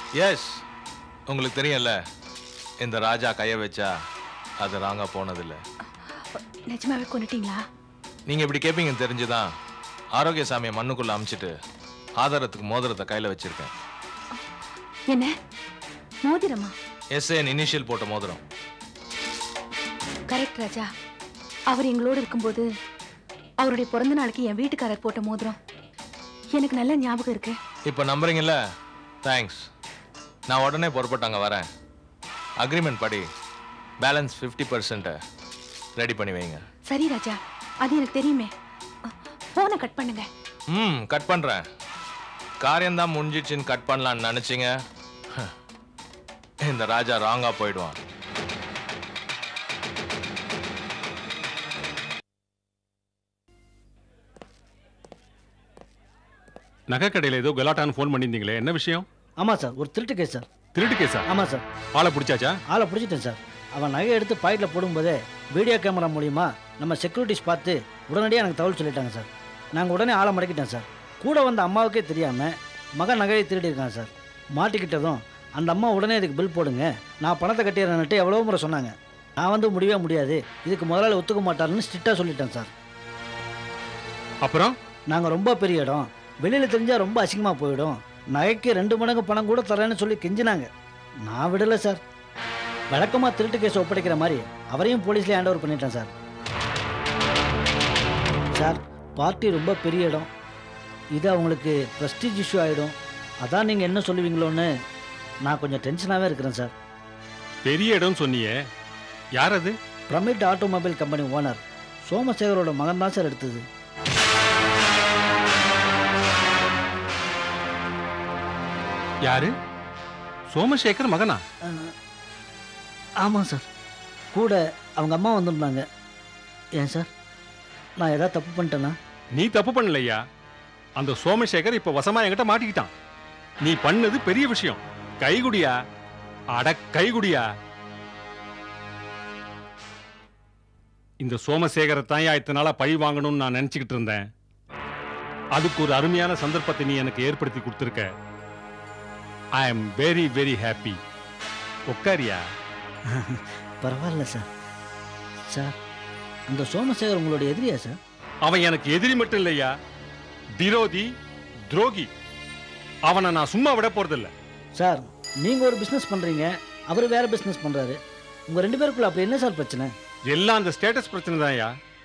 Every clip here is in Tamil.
எஸ் உங்களுக்கு தெரியும்ல இந்த ராஜா கைய வச்சா அது ராங்கா போனதில்ல நிஜமாவே கொண்டுட்டீங்களா நீங்க இப்படி கேட்பீங்கன்னு தெரிஞ்சுதான் ஆரோக்கியசாமியை மண்ணுக்குள்ள அமுச்சிட்டு ஆதாரத்துக்கு மோதிரத்தை கையில வச்சிருக்கேன் என்ன மோதிரமா எஸ்ஏன் இனிஷியல் போட்ட மோதிரம் கரெக்ட் ராஜா அவர் எங்களோட இருக்கும்போது அவருடைய பிறந்த நாளைக்கு என் வீட்டுக்காரர் போட்ட மோதிரம் எனக்கு நல்ல ஞாபகம் இருக்கு இப்போ நம்புறீங்கல்ல தேங்க்ஸ் நான் உடனே புறப்பட்டு அங்கே வரேன் அக்ரிமெண்ட் படி பேலன்ஸ் ஃபிஃப்டி பர்சன்ட்டை ரெடி பண்ணி வைங்க சரி ராஜா அது எனக்கு தெரியுமே போனை கட் பண்ணுங்க ம் கட் பண்ணுறேன் காரியம்தான் முடிஞ்சிச்சுன்னு கட் பண்ணலான்னு நினச்சிங்க இந்த ராஜா ராங்கா போயிடுவான் நகைக்கடையில் ஏதோ கலாட்டான்னு ஃபோன் பண்ணியிருந்தீங்களே என்ன விஷயம் ஆமாம் சார் ஒரு திருட்டு கேஸ் சார் திருட்டு கேஸா ஆமாம் சார் ஆளை பிடிச்சாச்சா ஆளை பிடிச்சிட்டேன் சார் அவன் நகையை எடுத்து பாக்கெட்டில் போடும்போதே வீடியோ கேமரா மூலிமா நம்ம செக்யூரிட்டிஸ் பார்த்து உடனடியாக எனக்கு தகவல் சொல்லிட்டாங்க சார் நாங்கள் உடனே ஆளை மடக்கிட்டோம் சார் கூட வந்த அம்மாவுக்கே தெரியாமல் மகன் நகையை திருடி இருக்கான் சார் மாட்டிக்கிட்டதும் அந்த அம்மா உடனே இதுக்கு பில் போடுங்க நான் பணத்தை கட்டிடுறேன்னுட்டு எவ்வளோ முறை சொன்னாங்க நான் வந்து முடியவே முடியாது இதுக்கு முதலாளி ஒத்துக்க மாட்டாருன்னு ஸ்ட்ரிக்டாக சொல்லிட்டேன் சார் அப்புறம் நாங்கள் ரொம்ப பெரிய இடம் வெளியில் தெரிஞ்சால் ரொம்ப அசிங்கமாக போயிடும் நகைக்கு ரெண்டு மடங்கு பணம் கூட தரேன்னு சொல்லி கெஞ்சினாங்க நான் விடலை சார் வழக்கமாக திருட்டு கேஸ் ஒப்படைக்கிற மாதிரி அவரையும் போலீஸ்லேயே ஹேண்ட் ஓவர் பண்ணிட்டேன் சார் சார் பார்ட்டி ரொம்ப பெரிய இடம் இது அவங்களுக்கு ப்ரெஸ்டீஜ் இஷ்யூ ஆகிடும் அதான் நீங்கள் என்ன சொல்லுவீங்களோன்னு நான் கொஞ்சம் டென்ஷனாகவே இருக்கிறேன் சார் பெரிய இடம் சொன்னியே யார் அது பிரமிட் ஆட்டோமொபைல் கம்பெனி ஓனர் சோமசேகரோட மகன் தான் சார் எடுத்தது யாரு சோமசேகர் மகனா ஆமாம் சார் கூட அவங்க அம்மா வந்திருந்தாங்க ஏன் சார் நான் ஏதாவது தப்பு பண்ணிட்டேன்னா நீ தப்பு பண்ணலையா அந்த சோமசேகர் இப்ப வசமா என்கிட்ட மாட்டிக்கிட்டான் நீ பண்ணது பெரிய விஷயம் கைகுடியா அட கைகுடியா இந்த சோமசேகரை தான் இத்தனை நாளா பழி வாங்கணும்னு நான் நினைச்சுக்கிட்டு இருந்தேன் அதுக்கு ஒரு அருமையான சந்தர்ப்பத்தை நீ எனக்கு ஏற்படுத்தி கொடுத்துருக்க I am very very happy உட்காரியா பரவாயில்ல சார் சார் அந்த சோமசேகர் உங்களோட எதிரியா சார் அவன் எனக்கு எதிரி மட்டும் இல்லையா விரோதி துரோகி அவனை நான் சும்மா விட போறதில்ல சார் நீங்கள் ஒரு பிஸ்னஸ் பண்ணுறீங்க அவர் வேற பிஸ்னஸ் பண்ணுறாரு உங்கள் ரெண்டு பேருக்குள்ள அப்படி என்ன சார் பிரச்சனை எல்லாம் அந்த ஸ்டேட்டஸ் பிரச்சனை தான்யா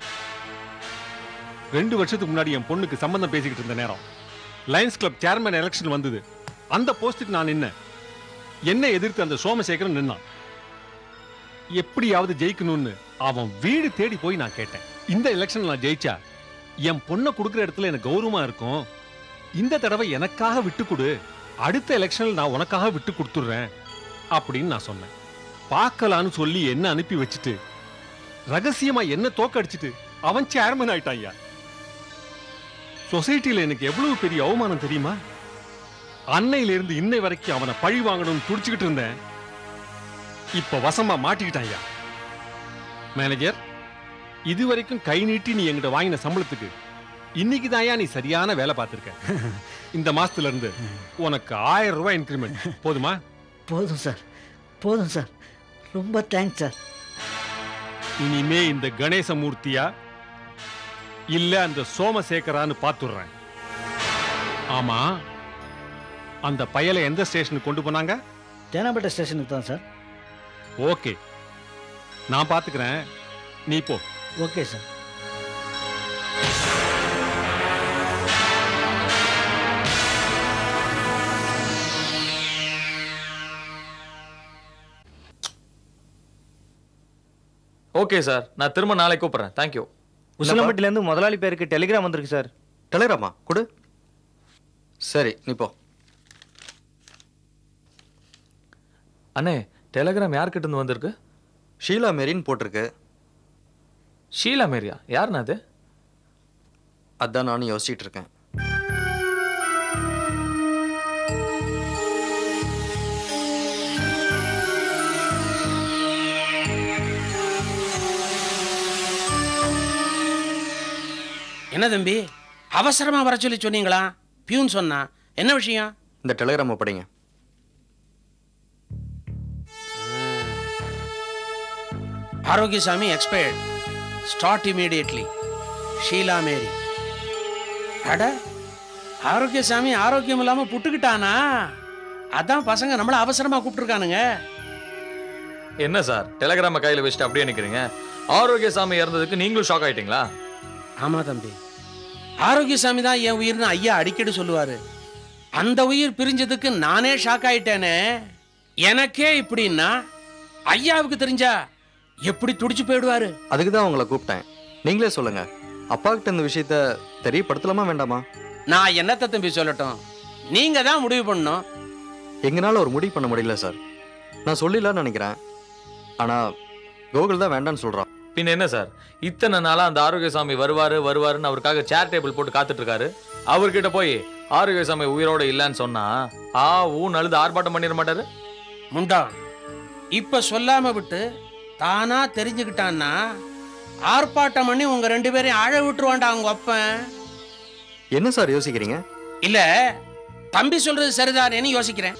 ரெண்டு வருஷத்துக்கு முன்னாடி என் பொண்ணுக்கு சம்பந்தம் பேசிக்கிட்டு இருந்த நேரம் லயன்ஸ் கிளப் சேர்மன் எலெக்ஷன் வந்தது அந்த போஸ்டுக்கு நான் நின்னேன் என்ன எதிர்த்து அந்த சோமசேகரன் நின்னான் எப்படியாவது ஜெயிக்கணும்னு அவன் வீடு தேடி போய் நான் கேட்டேன் இந்த எலெக்ஷன் நான் ஜெயிச்சா என் பொண்ணை கொடுக்குற இடத்துல எனக்கு கௌரவமா இருக்கும் இந்த தடவை எனக்காக விட்டு கொடு அடுத்த எலெக்ஷனில் நான் உனக்காக விட்டு கொடுத்துடுறேன் அப்படின்னு நான் சொன்னேன் பார்க்கலான்னு சொல்லி என்ன அனுப்பி வச்சுட்டு ரகசியமா என்ன தோக்கடிச்சிட்டு அவன் சேர்மன் ஆயிட்டான்யா சொசைட்டில எனக்கு எவ்வளவு பெரிய அவமானம் தெரியுமா அன்னையில இருந்து இன்னை வரைக்கும் அவனை பழி வாங்கணும்னு துடிச்சுக்கிட்டு இருந்தேன் இப்ப வசமா மாட்டிக்கிட்டான்யா மேனேஜர் இதுவரைக்கும் கை நீட்டி நீ என்கிட்ட வாங்கின சம்பளத்துக்கு இன்னைக்கு தான்யா நீ சரியான வேலை பார்த்திருக்க இந்த மாசத்துல இருந்து உனக்கு ஆயிரம் ரூபாய் இன்க்ரிமெண்ட் போதுமா போதும் சார் போதும் சார் ரொம்ப தேங்க்ஸ் சார் இனிமே இந்த கணேசமூர்த்தியா இல்ல அந்த சோமசேகரான்னு பாத்துடுறேன் ஆமா அந்த பயலை எந்த ஸ்டேஷனுக்கு கொண்டு போனாங்க தேனாப்பேட்டை ஸ்டேஷனுக்கு தான் சார் ஓகே நான் பாத்துக்கிறேன் நீ போ ஓகே சார் ஓகே சார் நான் திரும்ப நாளைக்கு கூப்பிட்றேன் தேங்க்யூ உசிலம்பட்டிலேருந்து முதலாளி பேருக்கு டெலிகிராம் வந்திருக்கு சார் டெலிகிராமா கொடு சரி நீ போ அண்ணே டெலிகிராம் யார்கிட்ட இருந்து வந்திருக்கு ஷீலா மேரின்னு போட்டிருக்கு ஷீலா மேரியா யாருண்ணா அது அதான் நானும் யோசிச்சுட்டு இருக்கேன் என்ன தம்பி அவசரமா வர சொல்லி சொன்னீங்களா பியூன் சொன்னா என்ன விஷயம் இந்த டெலிகிராமை படிங்க Arokiyasamy expired start immediately Sheela Mary அட ஆரோக்கியசாமி ஆரோக்கியம் இல்லாம புட்டுக்கிட்டானா அதான் பசங்க நம்மள அவசரமா கூப்பிட்டுருக்கானுங்க என்ன சார் டெலகிராம கையில வச்சுட்டு அப்படியே நிக்கிறீங்க ஆரோக்கியசாமி இறந்ததுக்கு நீங்களும் ஷாக் ஆயிட்டீங்களா ஆமா தம்பி ஆரோக்கியசாமி தான் என் உயிர்னு ஐயா அடிக்கடி சொல்லுவாரு அந்த உயிர் பிரிஞ்சதுக்கு நானே ஷாக் ஆயிட்டேனே எனக்கே இப்படின்னா ஐயாவுக்கு தெரிஞ்சா எப்படி துடிச்சு போயிடுவாரு அதுக்கு தான் உங்களை கூப்பிட்டேன் நீங்களே சொல்லுங்க அப்பா கிட்ட இந்த விஷயத்த தெரியப்படுத்தலாமா வேண்டாமா நான் என்னத்த தம்பி சொல்லட்டும் நீங்க தான் முடிவு பண்ணணும் எங்களால ஒரு முடிவு பண்ண முடியல சார் நான் சொல்லிடலாம்னு நினைக்கிறேன் ஆனா கோகுல் தான் வேண்டாம்னு சொல்றான் பின்ன என்ன சார் இத்தனை நாளா அந்த ஆரோக்கியசாமி வருவாரு வருவாருன்னு அவருக்காக சேர் டேபிள் போட்டு காத்துட்டு இருக்காரு அவர்கிட்ட போய் ஆரோக்கியசாமி உயிரோட இல்லைன்னு சொன்னா ஆ ஊன் அழுது ஆர்ப்பாட்டம் பண்ணிட மாட்டாரு முண்டா இப்ப சொல்லாம விட்டு தானா தெரிஞ்சுக்கிட்டான்னா ஆர்ப்பாட்டம் பண்ணி உங்க ரெண்டு பேரையும் அழ விட்டுருவான்டா அவங்க அப்பன் என்ன சார் யோசிக்கிறீங்க இல்ல தம்பி சொல்றது சரிதானேன்னு யோசிக்கிறேன்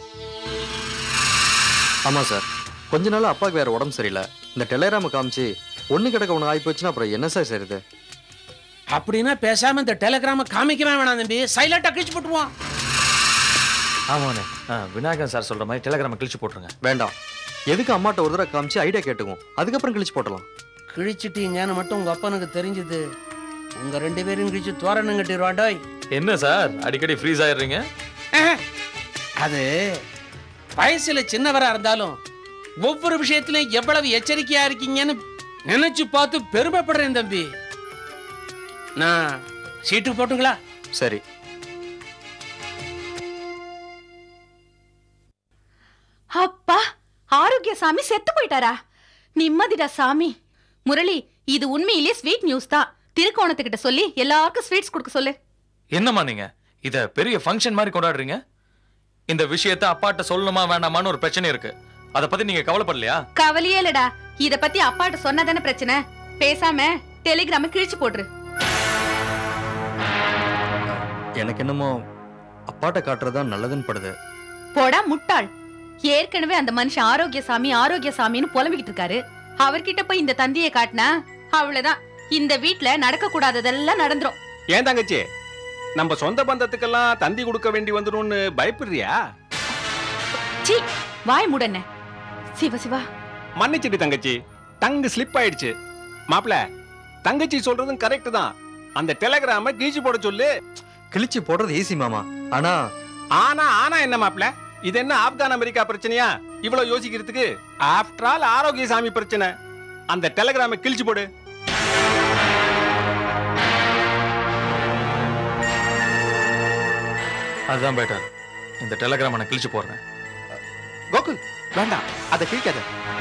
ஆமா சார் கொஞ்ச நாள் அப்பாவுக்கு வேற உடம்பு சரியில்லை இந்த டெலகிராம காமிச்சு ஒண்ணு கிடக்க ஒன்று ஆகி போச்சுன்னா அப்புறம் என்ன சார் செய்யுது அப்படின்னா பேசாம இந்த டெலிகிராம காமிக்கவே வேணாம் தம்பி சைலண்டா கிழிச்சு போட்டுருவான் ஆமாண்ணே ஆ, விநாயகன் சார் சொல்ற மாதிரி டெலகிராம கிழிச்சு போட்டுருங்க வேண்டாம் எதுக்கு அம்மாட்ட ஒரு தடவை காமிச்சு ஐடியா கேட்டுக்குவோம் அதுக்கப்புறம் கிழிச்சு போட்டலாம் கிழிச்சிட்டீங்கன்னு மட்டும் உங்க அப்பனுக்கு தெரிஞ்சது உங்க ரெண்டு பேரும் கிழிச்சு தோரணம் கட்டிடுவாண்டோய் என்ன சார் அடிக்கடி ஃப்ரீஸ் ஆயிடுறீங்க அது வயசுல சின்னவரா இருந்தாலும் ஒவ்வொரு விஷயத்திலும் எவ்வளவு எச்சரிக்கையா இருக்கீங்கன்னு நினைச்சு பார்த்து பெருமைப்படுறேன் தம்பி நான் சீட்டு போட்டுங்களா சரி அப்பா ஆரோக்கியசாமி செத்து போயிட்டாரா நிம்மதிடா சாமி முரளி இது உண்மையிலேயே ஸ்வீட் நியூஸ் தான் திருக்கோணத்துக்கிட்ட சொல்லி எல்லாருக்கும் ஸ்வீட்ஸ் கொடுக்க சொல்லு என்னம்மா நீங்க இத பெரிய ஃபங்க்ஷன் மாதிரி கொண்டாடுறீங்க இந்த விஷயத்த அப்பாட்ட சொல்லணுமா வேண்டாமான்னு ஒரு பிரச்சனை இருக்கு அத பத்தி நீங்க கவலைப்படலையா கவலையே இல்லடா இத பத்தி அப்பாட்ட சொன்னதானே பிரச்சனை பேசாம டெலிகிராம கிழிச்சு போட்டுரு எனக்கு என்னமோ அப்பாட்ட காட்டுறது தான் நல்லதுன்னு படுது போடா முட்டாள் ஏற்கனவே அந்த மனுஷன் ஆரோக்கியசாமி ஆரோக்கியசாமின்னு புலம்பிக்கிட்டு இருக்காரு அவர்கிட்ட போய் இந்த தந்தியை காட்டினா அவ்வளவுதான் இந்த வீட்ல நடக்க கூடாததெல்லாம் நடந்துரும் ஏன் தங்கச்சி நம்ம சொந்த பந்தத்துக்கெல்லாம் தந்தி கொடுக்க வேண்டி வந்துரும்னு பயப்படுறியா சீ வாய் மூடண்ண சிவ சிவா மன்னிச்சிட்டு தங்கச்சி டங்கு ஸ்லிப் ஆயிடுச்சு மாப்ள தங்கச்சி சொல்றதும் கரெக்ட் தான் அந்த டெலகிராம கீச்சு போட சொல்லு கிழிச்சு போடுறது ஈஸி மாமா ஆனா ஆனா ஆனா என்ன மாப்ள இது என்ன ஆப்கான் அமெரிக்கா பிரச்சனையா இவ்வளவு யோசிக்கிறதுக்கு ஆஃப்டர் ஆல் ஆரோக்கியசாமி பிரச்சனை அந்த டெலகிராம கிழிச்சு போடு அதுதான் பெட்டர் இந்த டெலகிராம நான் கிழிச்சு போடுறேன் கோகுல் வேண்டாம் அதை கிழிக்காத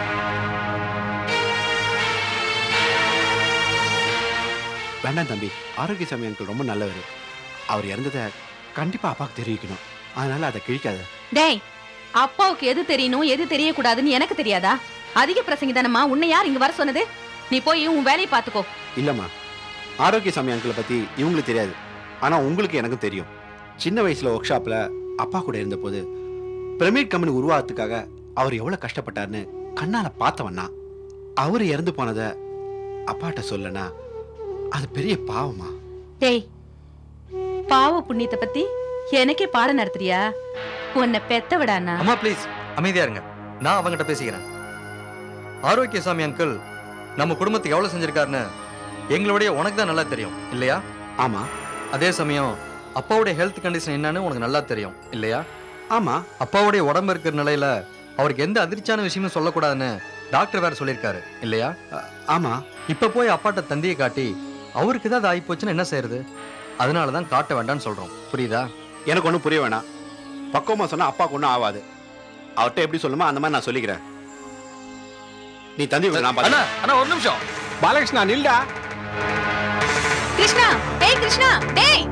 வேண்டாம் தம்பி ஆரோக்கியசாமி அங்கிள் ரொம்ப நல்லவர் அவர் இறந்ததை கண்டிப்பா அப்பாவுக்கு தெரிவிக்கணும் அதனால அதை கிழிக்காத டேய் அப்பாவுக்கு எது தெரியணும் எது தெரியக்கூடாதுன்னு எனக்கு தெரியாதா அதிக பிரசங்கி தானம்மா உன்னை யார் இங்க வர சொன்னது நீ போய் உன் வேலையை பாத்துக்கோ இல்லம்மா ஆரோக்கியசாமி அங்கிளை பத்தி இவங்களுக்கு தெரியாது ஆனா உங்களுக்கு எனக்கும் தெரியும் சின்ன வயசுல ஒர்க் ஷாப்ல அப்பா கூட இருந்தபோது பிரமிட் கம்பெனி உருவாகிறதுக்காக அவர் எவ்வளவு கஷ்டப்பட்டாருன்னு கண்ணால பார்த்தவன்னா அவர் இறந்து போனதை அப்பாட்ட சொல்லனா அது பெரிய பாவமா டேய் பாவ புண்ணியத்தை பத்தி எனக்கே பாடம் நடத்துறியா உன்னை பெத்த விடானா அம்மா ப்ளீஸ் அமைதியா இருங்க நான் அவங்ககிட்ட பேசிக்கிறேன் ஆரோக்கியசாமி அங்கிள் நம்ம குடும்பத்துக்கு எவ்வளவு செஞ்சிருக்காருன்னு எங்களுடைய உனக்கு தான் நல்லா தெரியும் இல்லையா ஆமா அதே சமயம் அப்பாவுடைய ஹெல்த் கண்டிஷன் என்னன்னு உனக்கு நல்லா தெரியும் இல்லையா ஆமா அப்பாவுடைய உடம்பு இருக்கிற நிலையில அவருக்கு எந்த அதிர்ச்சியான விஷயமும் சொல்லக்கூடாதுன்னு டாக்டர் வேற சொல்லியிருக்காரு இல்லையா ஆமா இப்ப போய் அப்பாட்ட தந்தியை காட்டி அவருக்கு ஏதாவது ஆகி போச்சுன்னா என்ன செய்யறது அதனால தான் காட்ட வேண்டாம்னு சொல்றோம் புரியுதா எனக்கு ஒன்றும் புரிய வேணாம் பக்குவமா சொன்னா அப்பாவுக்கு ஒன்றும் ஆகாது அவர்கிட்ட எப்படி சொல்லுமோ அந்த மாதிரி நான் சொல்லிக்கிறேன் நீ தந்தி விடு, நான் அண்ணா பார்த்துக்கிறேன். அண்ணா ஒரு நிமிஷம் பாலகிருஷ்ணா நில்டா கிருஷ்ணா டேய் கிருஷ்ணா டேய்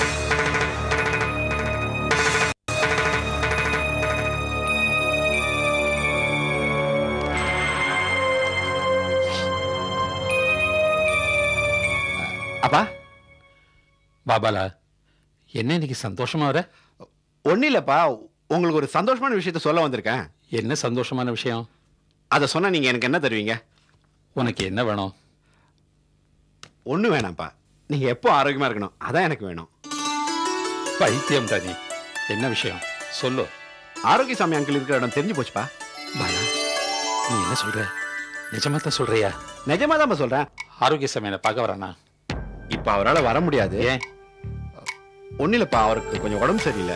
அப்பா பாபாலா என்ன இன்னைக்கு சந்தோஷமா வர ஒன்றும் இல்லைப்பா உங்களுக்கு ஒரு சந்தோஷமான விஷயத்த சொல்ல வந்திருக்கேன் என்ன சந்தோஷமான விஷயம் அதை சொன்னா நீங்க எனக்கு என்ன தருவீங்க உனக்கு என்ன வேணும் ஒன்றும் வேணாம்ப்பா நீங்கள் எப்போ ஆரோக்கியமாக இருக்கணும் அதான் எனக்கு வேணும் பைத்தியம் தானி என்ன விஷயம் சொல்லு ஆரோக்கியசாமி அங்கிள் இருக்கிற இடம் தெரிஞ்சு போச்சுப்பா பாலா நீ என்ன சொல்ற நிஜமா தான் சொல்றியா நிஜமா தான் சொல்கிறேன் ஆரோக்கிய சமையலை பார்க்க வரானா இப்போ அவரால் வர முடியாது ஏன் ஒன்றும் இல்லைப்பா அவருக்கு கொஞ்சம் உடம்பு சரியில்லை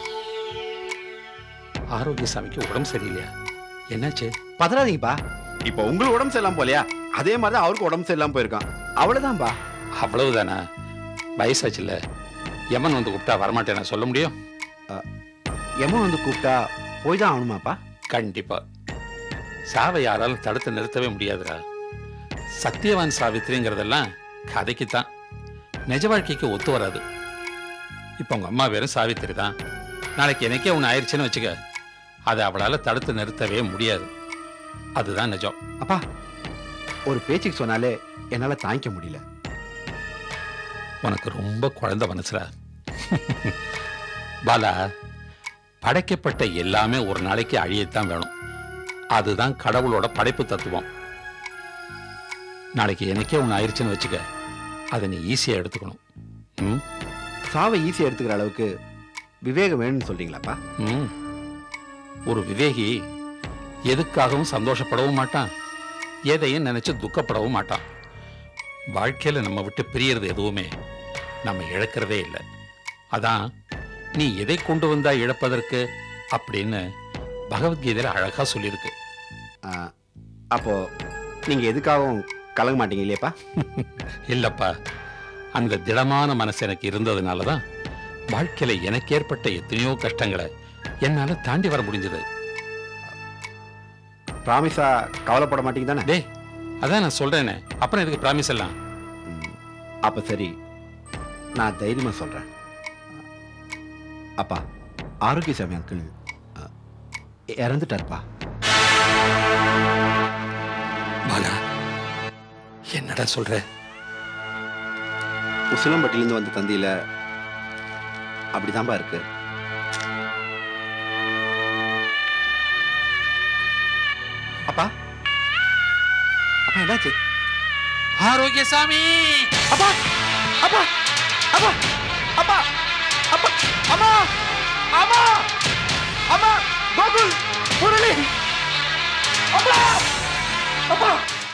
ஆரோக்கிய சாமிக்கு உடம்பு சரியில்லையா என்னாச்சு பதறாதீங்கப்பா இப்போ உங்களுக்கு உடம்பு சரியில்லாம போலையா அதே மாதிரி தான் அவருக்கு உடம்பு சரியில்லாம போயிருக்கான் அவ்வளவுதான்ப்பா அவ்வளவுதானா வயசாச்சுல்ல யமன் வந்து கூப்பிட்டா வரமாட்டேன் சொல்ல முடியும் எமன் வந்து கூப்பிட்டா போய் தான் ஆகணுமாப்பா கண்டிப்பா சாவை யாராலும் தடுத்து நிறுத்தவே முடியாதுடா சத்தியவான் சாவித்திரிங்கிறதெல்லாம் கதைக்குத்தான் நிஜ வாழ்க்கைக்கு ஒத்து வராது இப்போ உங்க அம்மா வெறும் சாவித்திரி தான் நாளைக்கு எனக்கே ஒன்று ஆயிடுச்சுன்னு வச்சுக்க அதை அவளால தடுத்து நிறுத்தவே முடியாது அதுதான் நிஜம் அப்பா ஒரு பேச்சுக்கு சொன்னாலே என்னால தாங்கிக்க முடியல உனக்கு ரொம்ப குழந்தை மனசுடா பாலா படைக்கப்பட்ட எல்லாமே ஒரு நாளைக்கு அழியத்தான் வேணும் அதுதான் கடவுளோட படைப்பு தத்துவம் நாளைக்கு எனக்கே ஒன்று ஆயிடுச்சுன்னு வச்சுக்க அதை நீ ஈஸியாக எடுத்துக்கணும் ம் சாவை ஈஸியா எடுத்துக்கிற அளவுக்கு விவேகம் வேணும்னு சொல்றீங்களாப்பா ம் ஒரு விவேகி எதுக்காகவும் சந்தோஷப்படவும் மாட்டான் எதையும் நினைச்சு துக்கப்படவும் மாட்டான் வாழ்க்கையில நம்ம விட்டு பிரியறது எதுவுமே நம்ம இழக்கிறதே இல்லை அதான் நீ எதை கொண்டு வந்தா இழப்பதற்கு அப்படின்னு பகவத்கீதையில அழகா சொல்லியிருக்கு ஆ, அப்போ நீங்க எதுக்காகவும் கலங்க மாட்டீங்க இல்லையாப்பா இல்லப்பா அந்த திடமான மனசு எனக்கு இருந்ததுனால தான் வாழ்க்கையில எனக்கு ஏற்பட்ட எத்தனையோ கஷ்டங்களை என்னால தாண்டி வர முடிஞ்சது ப்ராமிஸா கவலைப்பட மாட்டீங்க தானே டேய் அதான் நான் சொல்றேனே அப்புறம் எதுக்கு ப்ராமிஸ் எல்லாம் அப்ப சரி நான் தைரியமா சொல்றேன் அப்பா ஆரோக்கியசாமி அங்கிள் அ, இறந்துட்டாருப்பா பாலா என்னடா சொல்ற உசிலம்பட்டிலேருந்து வந்த தந்தியில அப்படிதான்பா இருக்கு அப்பா அப்பா என்னாச்சு ஆரோக்கியசாமி அப்பா அப்பா அப்பா அப்பா அப்பா அம்மா அம்மா அம்மா கோகுல் முரளி அப்பா அப்பா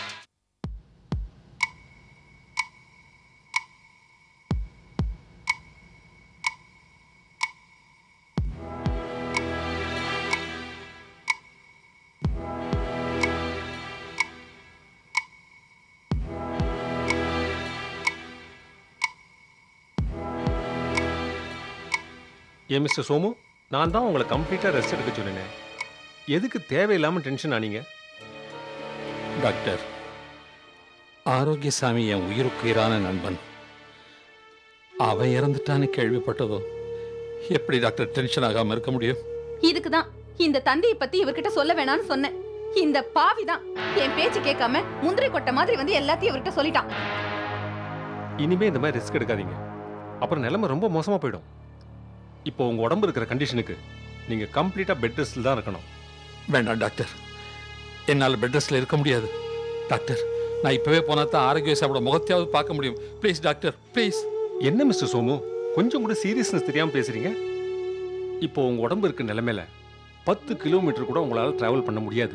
ஏன் மிஸ்டர் சோமு நான் தான் உங்களை கம்ப்ளீட்டாக ரெஸ்ட் எடுக்க சொன்னேன் எதுக்கு தேவையில்லாமல் டென்ஷன் ஆனீங்க டாக்டர் ஆரோக்கியசாமி என் உயிருக்குயிரான நண்பன் அவன் இறந்துட்டான்னு கேள்விப்பட்டதோ எப்படி டாக்டர் டென்ஷன் ஆகாம இருக்க முடியும் இதுக்கு தான் இந்த தந்தையை பத்தி இவர்கிட்ட சொல்ல வேணாம்னு சொன்னேன் இந்த பாவி தான் என் பேச்சு கேட்காம முந்திரி கொட்டை மாதிரி வந்து எல்லாத்தையும் இவர்கிட்ட சொல்லிட்டான் இனிமே இந்த மாதிரி ரிஸ்க் எடுக்காதீங்க அப்புறம் நிலைமை ரொம்ப மோசமா போயிடும் இப்போ உங்க உடம்பு இருக்கிற கண்டிஷனுக்கு நீங்க கம்ப்ளீட்டா பெட் ரெஸ்ட்ல தான் இருக்கணும் வேண்டாம் டாக்டர் என்னால் பெட் ரெஸ்ட்ல இருக்க முடியாது டாக்டர் நான் இப்பவே போனா தான் ஆரோக்கிய சாப்பிட முகத்தையாவது பார்க்க முடியும் ப்ளீஸ் டாக்டர் ப்ளீஸ் என்ன மிஸ்டர் சோமு கொஞ்சம் கூட சீரியஸ்னஸ் தெரியாம பேசுறீங்க இப்போ உங்க உடம்பு இருக்க நிலைமையில பத்து கிலோமீட்டர் கூட உங்களால டிராவல் பண்ண முடியாது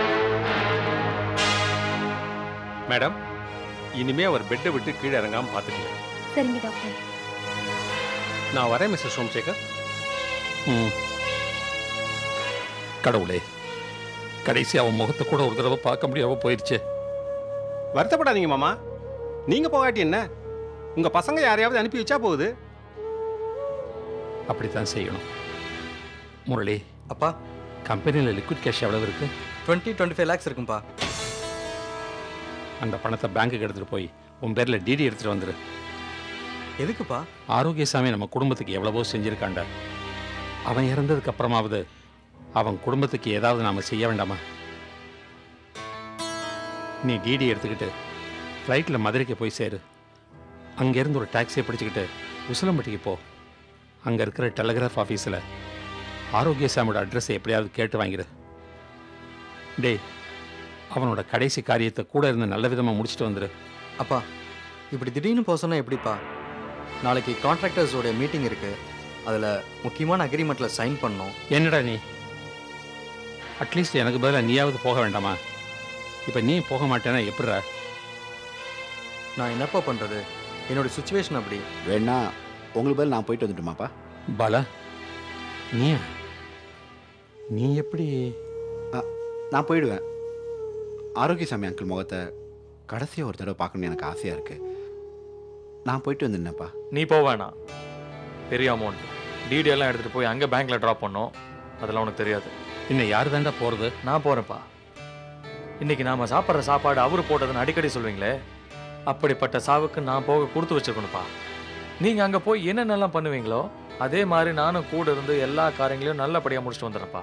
மேடம் இனிமே அவர் பெட்டை விட்டு கீழே இறங்காம பார்த்துக்கலாம் சரிங்க டாக்டர் நான் வரேன் மிஸ்டர் சோம்சேகர் ம் கடவுளே கடைசி அவன் முகத்தை கூட ஒரு தடவை பார்க்க முடியாம போயிடுச்சே வருத்தப்படாதீங்க மாமா நீங்க போகாட்டி என்ன உங்க பசங்க யாரையாவது அனுப்பி வச்சா போகுது அப்படித்தான் செய்யணும் முரளி அப்பா கம்பெனியில் லிக்விட் கேஷ் எவ்வளவு இருக்கு டுவெண்ட்டி டுவெண்ட்டி ஃபைவ் லேக்ஸ் இருக்கும்பா அந்த பணத்தை பேங்க்குக்கு எடுத்துட்டு போய் உன் பேர்ல டிடி எடுத்துட்டு வந்துரு எதுக்குப்பா ஆரோக்கியசாமி நம்ம குடும்பத்துக்கு எவ்வளவோ செஞ்சிருக்காண்டா அவன் இறந்ததுக்கு அப்புறமாவது அவன் குடும்பத்துக்கு ஏதாவது நாம செய்ய வேண்டாமா நீ டிடி எடுத்துக்கிட்டு ஃப்ளைட்டில் மதுரைக்கு போய் சேரு அங்கேருந்து ஒரு டாக்ஸியை பிடிச்சிக்கிட்டு உசிலம்பட்டிக்கு போ அங்கே இருக்கிற டெலிகிராஃப் ஆஃபீஸில் ஆரோக்கியசாமியோட அட்ரஸை எப்படியாவது கேட்டு வாங்கிடு டேய் அவனோட கடைசி காரியத்தை கூட இருந்து நல்ல விதமா முடிச்சிட்டு வந்துரு அப்பா இப்படி திடீர்னு போக சொன்னா எப்படிப்பா நாளைக்கு கான்ட்ராக்டர்ஸோட மீட்டிங் இருக்கு அதில் முக்கியமான அக்ரிமெண்ட்டில் சைன் பண்ணோம் என்னடா நீ அட்லீஸ்ட் எனக்கு பதிலா நீயாவது போக வேண்டாமா இப்போ நீ போக மாட்டேன்னா எப்படிடா நான் என்னப்பா பண்ணுறது என்னோட சுச்சுவேஷன் அப்படி வேணா உங்களுக்கு பதில் நான் போயிட்டு வந்துட்டுமாப்பா பாலா நீயா நீ எப்படி நான் போயிடுவேன் ஆரோக்கியசாமி அங்கிள் முகத்தை கடைசியாக ஒரு தடவை பார்க்கணும்னு எனக்கு ஆசையாக இருக்குது நான் போயிட்டு வந்துருந்தேன்ப்பா நீ போக வேணாம் பெரிய அமௌண்ட் டிடி எல்லாம் எடுத்துட்டு போய் அங்கே பேங்க்ல ட்ராப் பண்ணோம் அதெல்லாம் உனக்கு தெரியாது இன்னும் யார் தாண்டா போறது நான் போறேன்ப்பா இன்னைக்கு நாம சாப்பிட்ற சாப்பாடு அவரு போட்டதுன்னு அடிக்கடி சொல்வீங்களே அப்படிப்பட்ட சாவுக்கு நான் போக கொடுத்து வச்சிருக்கணும்ப்பா நீங்க அங்க போய் என்னென்னலாம் பண்ணுவீங்களோ அதே மாதிரி நானும் கூட இருந்து எல்லா காரியங்களையும் நல்லபடியா முடிச்சுட்டு வந்துடுறேன்ப்பா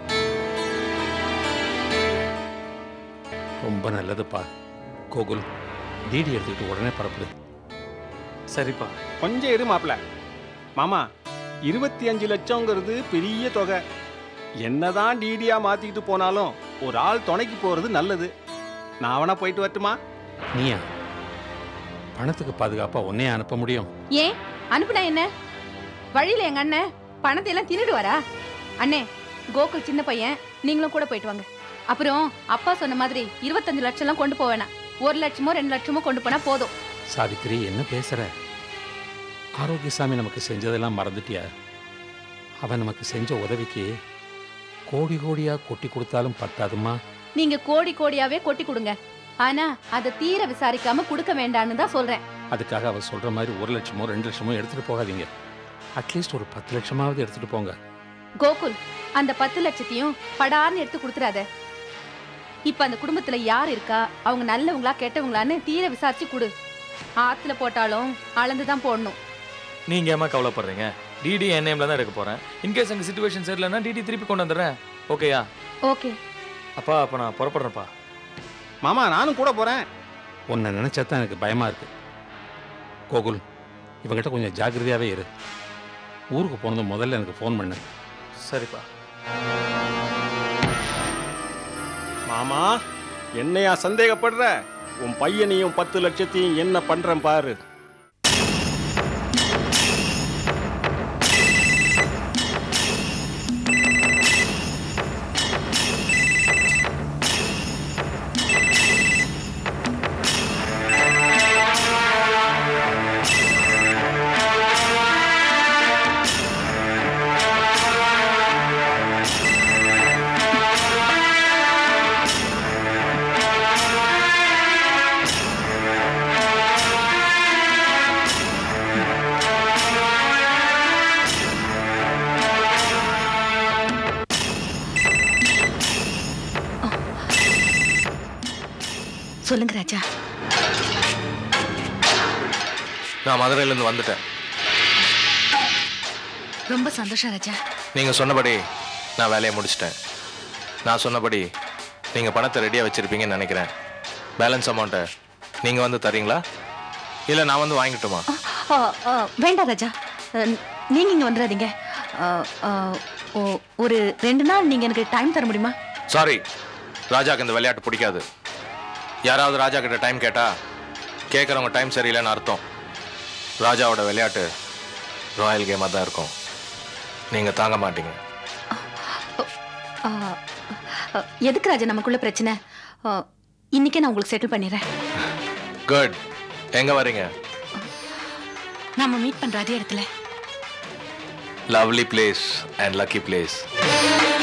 ரொம்ப நல்லதுப்பா கோகுல் டிடி எடுத்துக்கிட்டு உடனே பரப்புது சரிப்பா கொஞ்சம் இரு மாப்ள மாமா இருபத்தி அஞ்சு லட்சங்கிறது பெரிய தொகை என்னதான் டிடியா மாத்திக்கிட்டு போனாலும் ஒரு ஆள் துணைக்கு போறது நல்லது நான் அவனா போயிட்டு வரட்டுமா நீயா பணத்துக்கு பாதுகாப்பா உன்னையே அனுப்ப முடியும் ஏன் அனுப்புனா என்ன வழியில எங்க அண்ணன் பணத்தை எல்லாம் தின்னுடுவாரா அண்ணே கோகுல் சின்ன பையன் நீங்களும் கூட போயிட்டு வாங்க அப்புறம் அப்பா சொன்ன மாதிரி இருபத்தஞ்சு லட்சம் எல்லாம் கொண்டு போக வேணாம் ஒரு லட்சமோ ரெண்டு லட்சமோ கொண்டு போனா போதும் சாவித்திரி என்ன பேசுற ஆரோக்கியசாமி நமக்கு செஞ்சதெல்லாம் மறந்துட்டியா அவன் நமக்கு செஞ்ச உதவிக்கு கோடி கோடியா கொட்டி கொடுத்தாலும் பத்தாதுமா நீங்க கோடி கோடியாவே கொட்டி கொடுங்க ஆனா அதை தீர விசாரிக்காம கொடுக்க வேண்டாம்னு தான் சொல்றேன் அதுக்காக அவ சொல்ற மாதிரி ஒரு லட்சமோ ரெண்டு லட்சமோ எடுத்துட்டு போகாதீங்க அட்லீஸ்ட் ஒரு பத்து லட்சமாவது எடுத்துட்டு போங்க கோகுல் அந்த பத்து லட்சத்தையும் படார்னு எடுத்து கொடுத்துறாத இப்ப அந்த குடும்பத்துல யார் இருக்கா அவங்க நல்லவங்களா கெட்டவங்களான்னு தீர விசாரிச்சு கொடு ஆத்துல போட்டாலும் அளந்துதான் போடணும் நீங்க ஏமா கவலைப்படுறீங்க டிடி என் நேம்ல தான் எடுக்க போறேன் இன்கேஸ் எங்க சுச்சுவேஷன் சரியில்லைன்னா டிடி திருப்பி கொண்டு வந்துடுறேன் ஓகேயா ஓகே அப்பா அப்ப நான் புறப்படுறேன்ப்பா மாமா நானும் கூட போறேன் உன்னை நினைச்சா தான் எனக்கு பயமா இருக்கு கோகுல் இவங்கிட்ட கொஞ்சம் ஜாக்கிரதையாவே இரு ஊருக்கு போனதும் முதல்ல எனக்கு ஃபோன் பண்ணு சரிப்பா மாமா என்னையா சந்தேகப்படுற உன் பையனையும் பத்து லட்சத்தையும் என்ன பண்றேன் பாரு சொல்லுங்க ராஜா நான் மதுரையில இருந்து வந்துட்டேன் ரொம்ப சந்தோஷம் ராஜா நீங்க சொன்னபடி நான் வேலையை முடிச்சிட்டேன் நான் சொன்னபடி நீங்க பணத்தை ரெடியா வச்சிருப்பீங்கன்னு நினைக்கிறேன் பேலன்ஸ் அமௌண்ட்டை நீங்க வந்து தரீங்களா இல்ல நான் வந்து வாங்கிட்டுமா ஆ, ஆ, வேண்டாம் ராஜா அ, நீங்க இங்க வந்துடாதீங்க ஆ, ஆ, ஓ- ஒரு ரெண்டு நாள் நீங்க எனக்கு டைம் தர முடியுமா சாரி ராஜாக்கு இந்த விளையாட்டு பிடிக்காது யாராவது ராஜா கிட்ட டைம் கேட்டா கேட்குறவங்க டைம் சரியில்லைன்னு அர்த்தம் ராஜாவோட விளையாட்டு ராயல் கேமாக தான் இருக்கும் நீங்கள் தாங்க மாட்டீங்க ஆ, ஆ, எதுக்கு ராஜா நமக்குள்ள பிரச்சனை ஆ, இன்னைக்கே நான் உங்களுக்கு செட்டில் பண்ணிடுறேன் குட் எங்கே வரீங்க நாம மீட் பண்ற அதே இடத்துல lovely place and lucky place